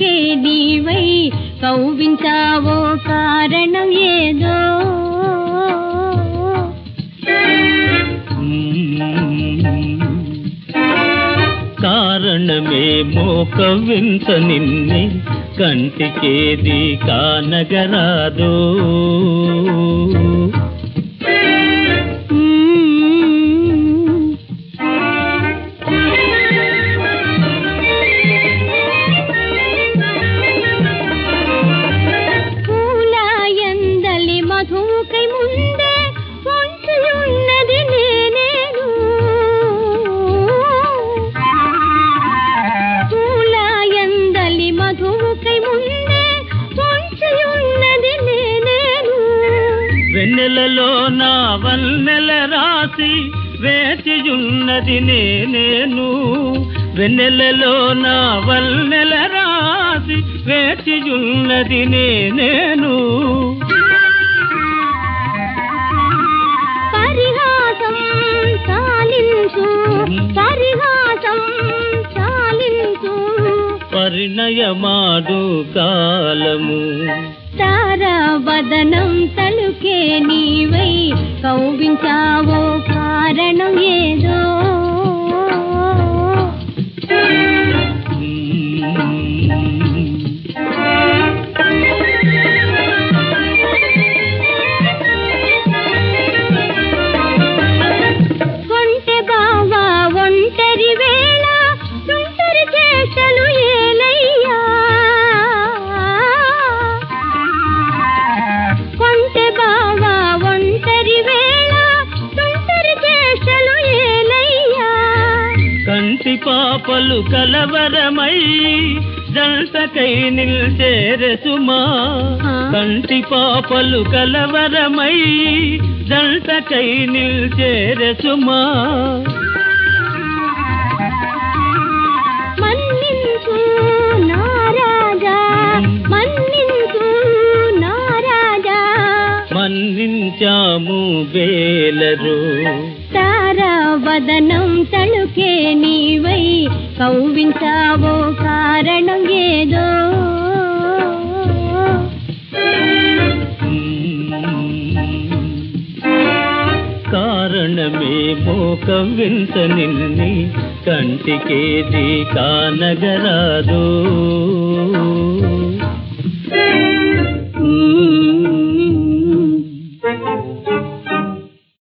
తలుకే నీవై కౌవించావో కారణం ఏదో కారణమేమో కవ్వింత నిన్నే కంటికేది కానగరాదు మ్మ్. పూల ఎందలి మధుకై ముందే పొంచియున్నది నేనేను పూల ఎందలి మధుకై ముందే పొంచియున్నది నేనేను వెన్నెలలో నా వన్నెల రాసి వేచియున్నది నేనేను వెన్నెలలో నా వన్నెల రాసి వేచియున్నది నేనేను పరిహాసం చాలించు పరిహాసం చాలించు పరిణయమాడు కాలము తారా వదనం తలుకే నీవై కౌగించావో కారణం ఏదో ఒంటె బావా ఒంటరి వేళ తుంటరి చేష్టలు ఏలయ్యా కొంటె బావా ఒంటరి వేళ తుంటరి చేష్టలు ఏలయ్యా కంటి పాపలు కలవరమై జంటకై నిల్చేరసుమా ఆ. కంటి పాపలు కలవరమై జంటకై నిల్చేరసుమా మన్నించు నారాజా మన్నించు నారాజా మన్నించాము బేలరు తారా వదనం తలుకే నీవై కౌవించావో కారణం ఏదో కారణమేమో కవ్వింత నిన్ని కంటికేది కానగరాదు